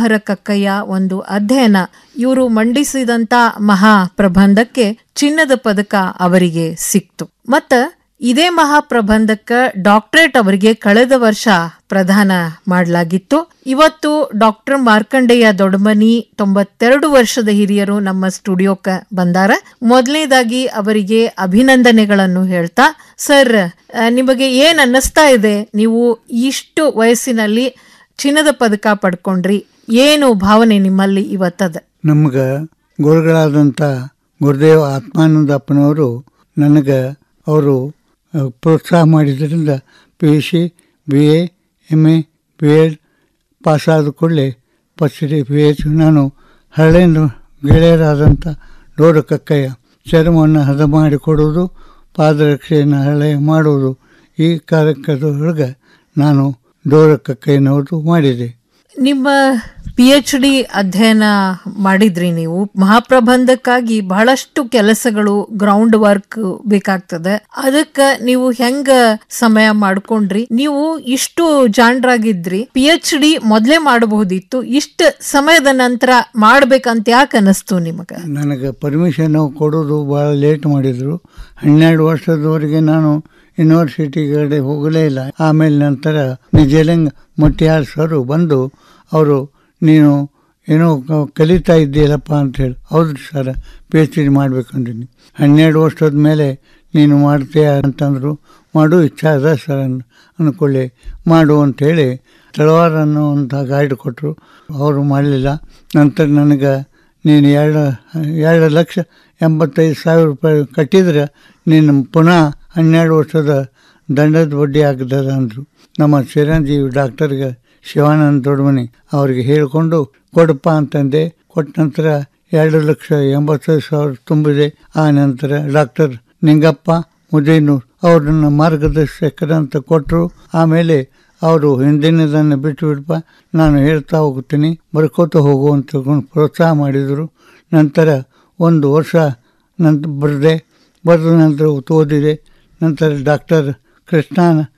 ಮನೋಹರ ಕಕ್ಕಯ್ಯ ಒಂದು ಅಧ್ಯಯನ ಇವರು ಮಂಡಿಸಿದಂತ ಮಹಾ ಪ್ರಬಂಧಕ್ಕೆ ಚಿನ್ನದ ಪದಕ ಅವರಿಗೆ ಸಿಕ್ತು ಮತ್ತ ಇದೇ ಮಹಾಪ್ರಬಂಧಕ್ಕ ಡಾಕ್ಟರೇಟ್ ಅವರಿಗೆ ಕಳೆದ ವರ್ಷ ಪ್ರದಾನ ಮಾಡಲಾಗಿತ್ತು ಇವತ್ತು ಡಾಕ್ಟರ್ ಮಾರ್ಕಂಡೇಯ ದೊಡ್ಡಮನಿ ತೊಂಬತ್ತೆರಡು ವರ್ಷದ ಹಿರಿಯರು ನಮ್ಮ ಸ್ಟುಡಿಯೋಕ್ಕ ಬಂದಾರ ಮೊದಲನೇದಾಗಿ ಅವರಿಗೆ ಅಭಿನಂದನೆಗಳನ್ನು ಹೇಳ್ತಾ ಸರ್ ಆ, ನಿಮಗೆ ಏನ್ ಅನ್ನಿಸ್ತಾ ಇದೆ ನೀವು ಇಷ್ಟು ವಯಸ್ಸಿನಲ್ಲಿ ಚಿನ್ನದ ಪದಕ ಪಡ್ಕೊಂಡ್ರಿ ಏನು ಭಾವನೆ ನಿಮ್ಮಲ್ಲಿ ಇವತ್ತದ ನಮ್ಗೆ ಗುರುಗಳಾದಂಥ ಗುರುದೇವ ಆತ್ಮಾನಂದಪ್ಪನವರು ನನಗೆ ಅವರು ಆ, ಪ್ರೋತ್ಸಾಹ ಮಾಡಿದ್ರಿಂದ P U C B A M A B Ed ಪಾಸಾದ ಕೂಡಲೇ ಫಸ್ಟ್ ಪಿ ಎಚ್ ನಾನು ಹಳ್ಳಿನ ಗೆಳೆಯರಾದಂಥ ಡೋರ ಕಕ್ಕಯ್ಯ ಚರ್ಮವನ್ನು ಹದ ಮಾಡಿ ಕೊಡುವುದು ಪಾದರಕ್ಷೆಯನ್ನು ಹಳೆ ಮಾಡುವುದು ಈ ಕಾರ್ಯಕ್ರಮದೊಳಗೆ ನಾನು ಡೋರ ಕಕ್ಕಯ್ಯನವರು ಮಾಡಿದೆ ನಿಮ್ಮ ಪಿ ಎಚ್ ಡಿ ಅಧ್ಯಯನ ಮಾಡಿದ್ರಿ ನೀವು ಮಹಾಪ್ರಬಂಧಕ್ಕಾಗಿ ಬಹಳಷ್ಟು ಕೆಲಸಗಳು ಗ್ರೌಂಡ್ ವರ್ಕ್ ಬೇಕಾಗ್ತದೆ ಅದಕ್ಕ ನೀವು ಹೆಂಗ ಸಮಯ ಮಾಡ್ಕೊಂಡ್ರಿ ನೀವು ಇಷ್ಟು ಜಾಣರಾಗಿದ್ರಿ ಪಿ ಎಚ್ ಡಿ ಮೊದ್ಲೇ ಮಾಡಬಹುದಿತ್ತು ಇಷ್ಟ ಸಮಯದ ನಂತರ ಮಾಡ್ಬೇಕಂತ ಯಾಕೆ ಅನಿಸ್ತು ನಿಮಗ ನನಗೆ ಪರ್ಮಿಷನ್ ಕೊಡೋದು ಭಾಳ ಲೇಟ್ ಮಾಡಿದರು ಹನ್ನೆರಡು ವರ್ಷದವರೆಗೆ ನಾನು ಯೂನಿವರ್ಸಿಟಿ ಕಡೆ ಹೋಗಲೇ ಇಲ್ಲ ಆಮೇಲೆ ನಂತರ ನಿಜಲಿಂಗ್ ಮೊಟ್ಟಿಯಾರ್ ಸರು ಬಂದು ಅವರು ನೀನು ಏನೋ ಕ- ಕಲಿತಾ ಇದ್ದೀಯಲ್ಲಪ್ಪ ಅಂತೇಳಿ ಹೌದು ಸರ್ ಪಿ ಎಚ್ ಡಿ ಮಾಡ್ಬೇಕಂದಿನಿ ಹನ್ನೆರಡು ವರ್ಷದ ಮೇಲೆ ನೀನು ಮಾಡ್ತೀಯ ಅಂತಂದರು ಮಾಡು ಇಚ್ಛೆ ಅದ ಸರ್ ಅನ್ ಅಂದ್ಕೊಳ್ಳಿ ಮಾಡು ಅಂಥೇಳಿ ತಳವಾರ ಅನ್ನುವಂಥ ಗೈಡ್ ಕೊಟ್ಟರು ಅವರು ಮಾಡಲಿಲ್ಲ ನಂತರ ನನಗೆ ನೀನು ಎರಡು ಎರಡು ಲಕ್ಷ ಎಂಬತ್ತೈದು ಸಾವಿರ ರೂಪಾಯಿ ಕಟ್ಟಿದ್ರೆ ನೀನು ಪುನಃ ಹನ್ನೆರಡು ವರ್ಷದ ದಂಡದ ಬಡ್ಡಿ ಆಗ್ತದ ಅಂದರು ನಮ್ಮ ಚಿರಂಜೀವಿ ಡಾಕ್ಟರ್ಗೆ ಶಿವಾನಂದ ದೊಡ್ಡಮನಿ ಅವರಿಗೆ ಹೇಳಿಕೊಂಡು ಕೊಡಪ್ಪ ಅಂತಂದೆ ಕೊಟ್ಟ ನಂತರ ಎರಡು ಲಕ್ಷ ಎಂಬತ್ತೈದು ಸಾವಿರ ತುಂಬಿದೆ ಆ ನಂತರ ಡಾಕ್ಟರ್ ನಿಂಗಪ್ಪ ಮುದೇನೂರ್ ಅವ್ರನ್ನ ಮಾರ್ಗದರ್ಶಕರಂತ ಕೊಟ್ಟರು ಆಮೇಲೆ ಅವರು ಹಿಂದಿನದನ್ನು ಬಿಟ್ಟು ಬಿಡಪ್ಪ ನಾನು ಹೇಳ್ತಾ ಹೋಗ್ತೀನಿ ಬರ್ಕೋತ ಹೋಗು ಅಂತ ತಿಳ್ಕೊಂಡು ಪ್ರೋತ್ಸಾಹ ಮಾಡಿದರು ನಂತರ ಒಂದು ವರ್ಷ ನಂತರ ಬರೆದೆ ಬರೆದ ನಂತರ ಓದಿದೆ ನಂತರ ಡಾಕ್ಟರ್ ಕೃಷ್ಣ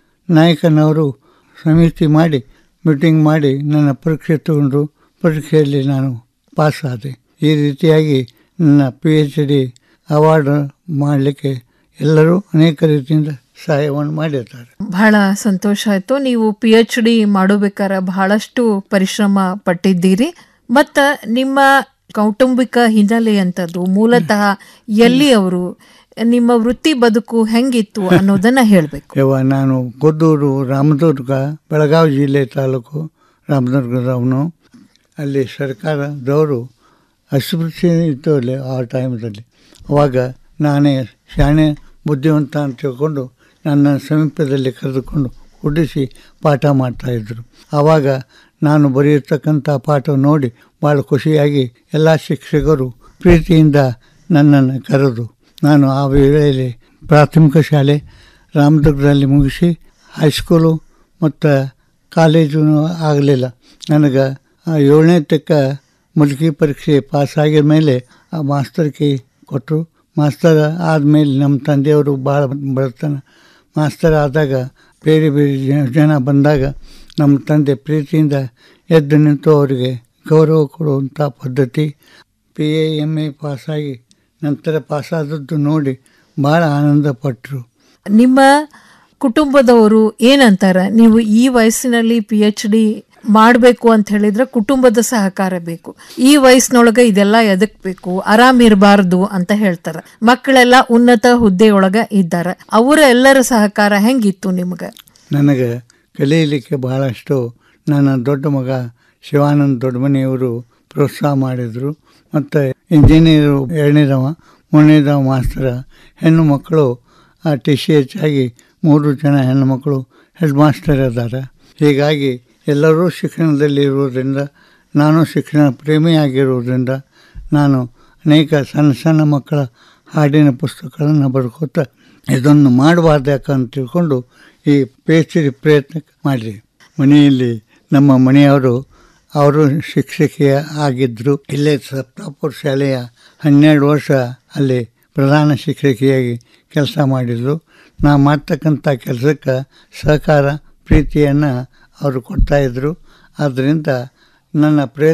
ನಾಯಕನವರು ಸಮಿತಿ ಮಾಡಿ ಮೀಟಿಂಗ್ ಮಾಡಿ ನನ್ನ ಪರೀಕ್ಷೆ ತಗೊಂಡು ಪರೀಕ್ಷೆಯಲ್ಲಿ ನಾನು ಪಾಸ್ ಆದೆ ಈ ರೀತಿಯಾಗಿ ನನ್ನ ಪಿ ಎಚ್ ಡಿ ಅವಾರ್ಡ್ ಮಾಡಲಿಕ್ಕೆ ಎಲ್ಲರೂ ಅನೇಕ ರೀತಿಯಿಂದ ಸಹಾಯವನ್ನು ಮಾಡಿರ್ತಾರೆ ಬಹಳ ಸಂತೋಷ ಆಯ್ತು ನೀವು ಪಿ ಎಚ್ ಡಿ ಮಾಡಬೇಕಾದ್ರೆ ಬಹಳಷ್ಟು ಪರಿಶ್ರಮ ಪಟ್ಟಿದ್ದೀರಿ ಮತ್ತ ನಿಮ್ಮ ಕೌಟುಂಬಿಕ ಹಿನ್ನೆಲೆ ಅಂತದ್ದು ಮೂಲತಃ ಎಲ್ಲಿ ಅವರು ನಿಮ್ಮ ವೃತ್ತಿ ಬದುಕು ಹೆಂಗಿತ್ತು ಅನ್ನೋದನ್ನ ಹೇಳ್ಬೇಕು ಯವ್ವ ನಾನು ಕೊದ್ದೂರು ರಾಮದುರ್ಗ ಬೆಳಗಾವಿ ಜಿಲ್ಲೆ ತಾಲೂಕು ರಾಮದುರ್ಗದವನು ಅಲ್ಲಿ ಸರ್ಕಾರದವರು ಅಸ್ಪೃಶ್ಯ ಇತ್ತು ಅಲ್ಲಿ ಆ ಟೈಮಲ್ಲಿ ಅವಾಗ ನಾನೇ ಶಾಣೆ ಬುದ್ಧಿವಂತ ಅಂತ ತಿಳ್ಕೊಂಡು ನನ್ನ ಸಮೀಪದಲ್ಲಿ ಕರೆದುಕೊಂಡು ಕೂಡಿಸಿ ಪಾಠ ಮಾಡ್ತಾಯಿದ್ರು ಆವಾಗ ನಾನು ಬರೆಯತಕ್ಕಂಥ ಪಾಠ ನೋಡಿ ಭಾಳ ಖುಷಿಯಾಗಿ ಎಲ್ಲ ಶಿಕ್ಷಕರು ಪ್ರೀತಿಯಿಂದ ನನ್ನನ್ನು ಕರೆದು ನಾನು ಆ ವೇಳೆಯಲ್ಲಿ ಪ್ರಾಥಮಿಕ ಶಾಲೆ ರಾಮದುರ್ಗದಲ್ಲಿ ಮುಗಿಸಿ ಹೈಸ್ಕೂಲು ಮತ್ತು ಕಾಲೇಜು ಆಗಲಿಲ್ಲ ನನಗೆ ಏಳನೇ ತಕ್ಕ ಮುಲ್ಕಿ ಪರೀಕ್ಷೆ ಪಾಸ್ ಆಗಿದ ಮೇಲೆ ಆ ಮಾಸ್ತರ್ಗೆ ಕೊಟ್ಟರು ಮಾಸ್ತರ್ ಆದಮೇಲೆ ನಮ್ಮ ತಂದೆಯವರು ಭಾಳ ಬಡತನ ಮಾಸ್ತರ್ ಆದಾಗ ಬೇರೆ ಬೇರೆ ಜನ- ಜನ ಬಂದಾಗ ನಮ್ಮ ತಂದೆ ಪ್ರೀತಿಯಿಂದ ಎದ್ದು ನಿಂತು ಅವರಿಗೆ ಗೌರವ ಕೊಡುವಂಥ ಪದ್ಧತಿ ಪಿ ಎ ಎಮ್ ಎ ಪಾಸಾಗಿ ನಂತರ ಪಾಸಾದದ್ದು ನೋಡಿ ಭಾಳ ಆನಂದಪಟ್ಟರು ನಿಮ್ಮ ಕುಟುಂಬದವರು ಏನಂತಾರ ನೀವು ಈ ವಯಸ್ಸಿನಲ್ಲಿ ಪಿ ಎಚ್ ಡಿ ಮಾಡಬೇಕು ಅಂತ ಹೇಳಿದ್ರೆ ಕುಟುಂಬದ ಸಹಕಾರ ಬೇಕು ಈ ವಯಸ್ಸಿನೊಳಗ ಇದೆಲ್ಲ ಎದಕ್ ಬೇಕು ಆರಾಮ್ ಇರಬಾರ್ದು ಅಂತ ಹೇಳ್ತಾರ ಮಕ್ಕಳೆಲ್ಲ ಉನ್ನತ ಹುದ್ದೆಯೊಳಗ ಇದ್ದಾರ ಅವರ ಎಲ್ಲರ ಸಹಕಾರ ಹೆಂಗಿತ್ತು ನಿಮ್ಗ ನನಗೆ ಕಲಿಯಲಿಕ್ಕೆ ಬಹಳಷ್ಟು ನನ್ನ ದೊಡ್ಡ ಮಗ ಶಿವಾನಂದ ದೊಡ್ಡಮನೆಯವರು ಪ್ರೋತ್ಸಾಹ ಮಾಡಿದರು ಮತ್ತು ಇಂಜಿನಿಯರು ಎರಡನೇದವ ಮೂರನೇದವ ಮಾಸ್ತರ ಹೆಣ್ಣು ಮಕ್ಕಳು ಟಿ ಸಿ ಎಚ್ ಆಗಿ ಮೂರು ಜನ ಹೆಣ್ಣು ಮಕ್ಕಳು ಹೆಡ್ ಮಾಸ್ಟರ್ ಇದ್ದಾರೆ ಹೀಗಾಗಿ ಎಲ್ಲರೂ ಶಿಕ್ಷಣದಲ್ಲಿ ಇರುವುದರಿಂದ ನಾನು ಶಿಕ್ಷಣ ಪ್ರೇಮಿಯಾಗಿರುವುದರಿಂದ ನಾನು ಅನೇಕ ಸಣ್ಣ ಸಣ್ಣ ಮಕ್ಕಳ ಹಾಡಿನ ಪುಸ್ತಕಗಳನ್ನು ಬರ್ಕೋತ ಇದನ್ನು ಮಾಡಬಾರ್ದು ಯಾಕಂತ ತಿಳ್ಕೊಂಡು ಈ ಪಿ ಎಚ್ ಡಿ ಪ್ರಯತ್ನ ಮಾಡಿದೆ ಮನೆಯಲ್ಲಿ ನಮ್ಮ ಮನೆಯವರು ಅವರು ಶಿಕ್ಷಕಿಯ ಆಗಿದ್ದರು ಇಲ್ಲೇ ಸಪ್ತಾಪುರ ಶಾಲೆಯ ಹನ್ನೆರಡು ವರ್ಷ ಅಲ್ಲಿ ಪ್ರಧಾನ ಶಿಕ್ಷಕಿಯಾಗಿ ಕೆಲಸ ಮಾಡಿದರು ನಾ ಮಾಡ್ತಕ್ಕಂಥ ಕೆಲಸಕ್ಕೆ ಸಹಕಾರ ಪ್ರೀತಿಯನ್ನು ಅವರು ಕೊಡ್ತಾಯಿದ್ರು ಆದ್ದರಿಂದ ನನ್ನ ಪ್ರಯತ್ನ